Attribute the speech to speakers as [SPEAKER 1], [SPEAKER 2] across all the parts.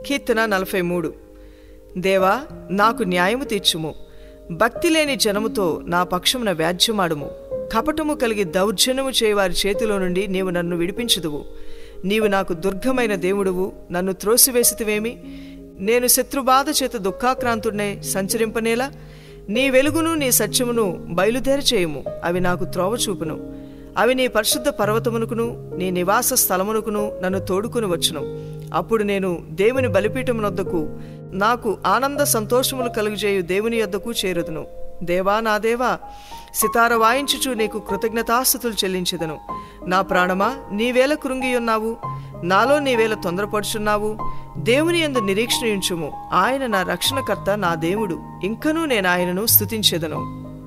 [SPEAKER 1] కీర్తన నలభై మూడు దేవా నాకు న్యాయము తీర్చుము భక్తి లేని జనముతో నా పక్షమున వ్యాజ్యమాడుము కపటము కలిగి దౌర్జన్యము చేయవారి చేతిలో నుండి నీవు నన్ను విడిపించుదువు నీవు నాకు దుర్గమైన దేవుడువు నన్ను త్రోసివేసితివేమి నేను శత్రుబాధ చేత దుఃఖాక్రాంతుడినే సంచరింపనేలా నీ వెలుగును నీ సత్యమును బయలుదేర చేయుము అవి నాకు త్రోవ చూపును అవి నీ పరిశుద్ధ పర్వతమునకును నీ నివాస స్థలమునకును నన్ను తోడుకుని వచ్చును అప్పుడు నేను దేవుని బలిపీఠమునొద్దకు నాకు ఆనంద సంతోషములు కలుగజేయు దేవుని యొద్దకు చేరుదును దేవా నా దేవా సితార వాయించుచు నీకు కృతజ్ఞతాస్థుతులు చెల్లించెదను నా ప్రాణమా నీవేళ కృంగియున్నావు నాలో నీవేళ తొందరపడుచున్నావు దేవుని యందు నిరీక్షణించుము ఆయన నా రక్షణకర్త నా దేవుడు ఇంకనూ నేను ఆయనను స్తుతించెదను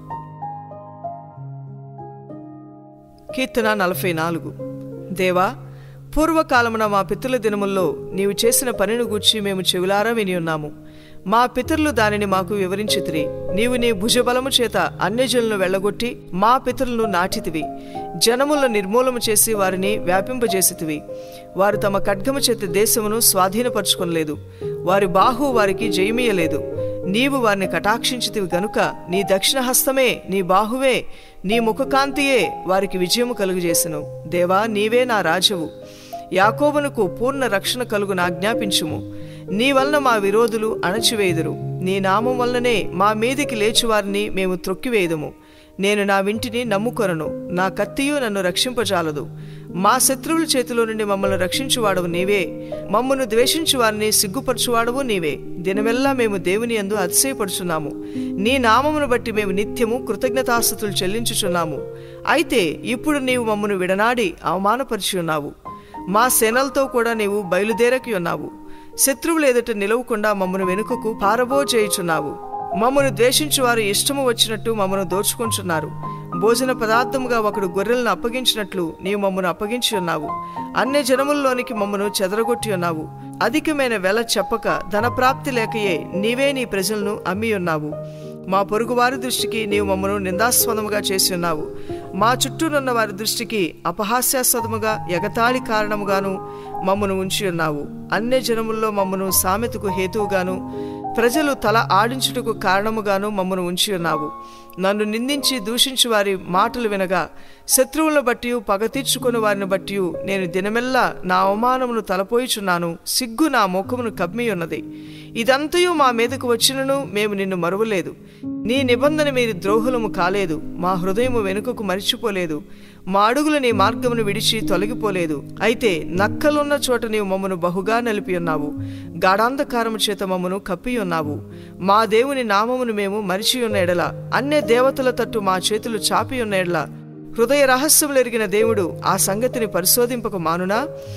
[SPEAKER 1] కీర్తన నలభై నాలుగు దేవా పూర్వకాలమున మా పితరుల దినముల్లో నీవు చేసిన పనిని గూర్చి మేము చెవులారా విని ఉన్నాము మా పితరులు దానిని మాకు వివరించితిరి నీవు నీ భుజబలము చేత అన్యజనులను వెళ్ళగొట్టి మా పితరులను నాటితివి జనములను నిర్మూలము చేసి వారిని వ్యాపింపజేసితివి వారు తమ ఖడ్గము చేత దేశమును స్వాధీనపరచుకొనలేదు వారి బాహు వారికి జయమీయలేదు నీవు వారిని కటాక్షించితివి గనుక నీ దక్షిణ హస్తమే నీ బాహువే నీ ముఖకాంతియే వారికి విజయము కలుగజేసెను దేవా నీవే నా రాజువు యాకోబునకు పూర్ణ రక్షణ కలుగును ఆజ్ఞాపించుము నీ వలన మా విరోధులు అణచివేయుదురు నీ నామం వలననే మా మీదికి లేచువారిని మేము త్రొక్కివేయదుము నేను నా వింటిని నమ్ముకొనను నా కత్తియు నన్ను రక్షింపజాలదు మా శత్రువుల చేతిలో నుండి మమ్మల్ని రక్షించువాడవు నీవే మమ్మను ద్వేషించు వారిని సిగ్గుపరచువాడవు నీవే దినమెల్లా మేము దేవుని యందు అతిశయపడుచున్నాము నీ నామమును బట్టి మేము నిత్యము కృతజ్ఞతాస్థుతులు చెల్లించుచున్నాము అయితే ఇప్పుడు నీవు మమ్మను విడనాడి అవమానపరిచి ఉన్నావు మా సేనలతో కూడా నీవు బయలుదేరకి ఉన్నావు శత్రువులు ఎదుట నిలవకుండా మమ్మను వెనుకకు పారబో చేయుచున్నావు మమ్మను ద్వేషించువారు ఇష్టము వచ్చినట్టు మమ్మను దోచుకుంటున్నారు భోజన పదార్థముగా ఒకడు గొర్రెలను అప్పగించినట్లు నీవు మమ్మను అప్పగించి ఉన్నావు అన్ని జనముల్లోనికి మమ్మను చెదరగొట్టి ఉన్నావు అధికమైన వెల చెప్పక ధనప్రాప్తి లేకయే నీవే నీ ప్రజలను అమ్మి ఉన్నావు మా పొరుగువారి దృష్టికి నీవు మమ్మను నిందాస్పదముగా చేసి ఉన్నావు మా చుట్టూనున్న వారి దృష్టికి అపహాస్యాస్పదముగా ఎగతాళి కారణముగాను మమ్మను ఉంచి ఉన్నావు అన్య జనముల్లో మమ్మను సామెతకు హేతువుగాను ప్రజలు తల ఆడించుటకు కారణముగాను మమ్మను ఉంచి ఉన్నావు నన్ను నిందించి దూషించు వారి మాటలు వినగా శత్రువులను బట్టి పగ తీర్చుకుని వారిని బట్టి నేను దినమెల్లా నా అవమానమును తలపోయిచున్నాను సిగ్గు నా ముఖమును కమ్మి ఉన్నది ఇదంతయు మా మీదకు వచ్చినను మేము నిన్ను మరువలేదు నీ నిబంధన మీరు ద్రోహులము కాలేదు మా హృదయము వెనుకకు మరిచిపోలేదు మా అడుగులు నీ మార్గమును విడిచి తొలగిపోలేదు అయితే నక్కలున్న చోట నీవు మమ్మను బహుగా నలిపి ఉన్నావు గాఢాంధకారము చేత మమ్మను కప్పి ఉన్నావు మా దేవుని నామమును మేము మరిచి ఉన్న ఎడల అన్య దేవతల తట్టు మా చేతులు చాపి ఉన్న ఎడల హృదయ రహస్యములు ఎరిగిన దేవుడు ఆ సంగతిని పరిశోధింపక మానునా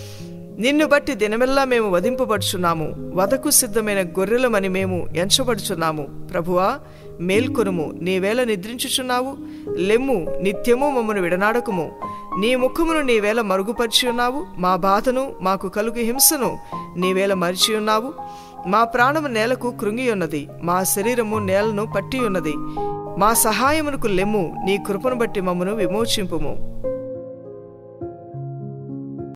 [SPEAKER 1] నిన్ను బట్టి దినమెల్లా మేము వధింపబడుచున్నాము వదకు సిద్ధమైన గొర్రెలమని మేము ఎంచబడుచున్నాము ప్రభువా మేల్కొనుము నీవేళ నిద్రించుచున్నావు లెమ్ము నిత్యము మమ్మను విడనాడకుము నీ ముఖమును నీవేళ మరుగుపరిచి ఉన్నావు మా బాధను మాకు కలుగు హింసను నీవేళ మరిచి ఉన్నావు మా ప్రాణము నేలకు కృంగి ఉన్నది మా శరీరము నేలను పట్టి ఉన్నది మా సహాయమునకు లెమ్ము నీ కృపను బట్టి మమ్మను విమోచింపుము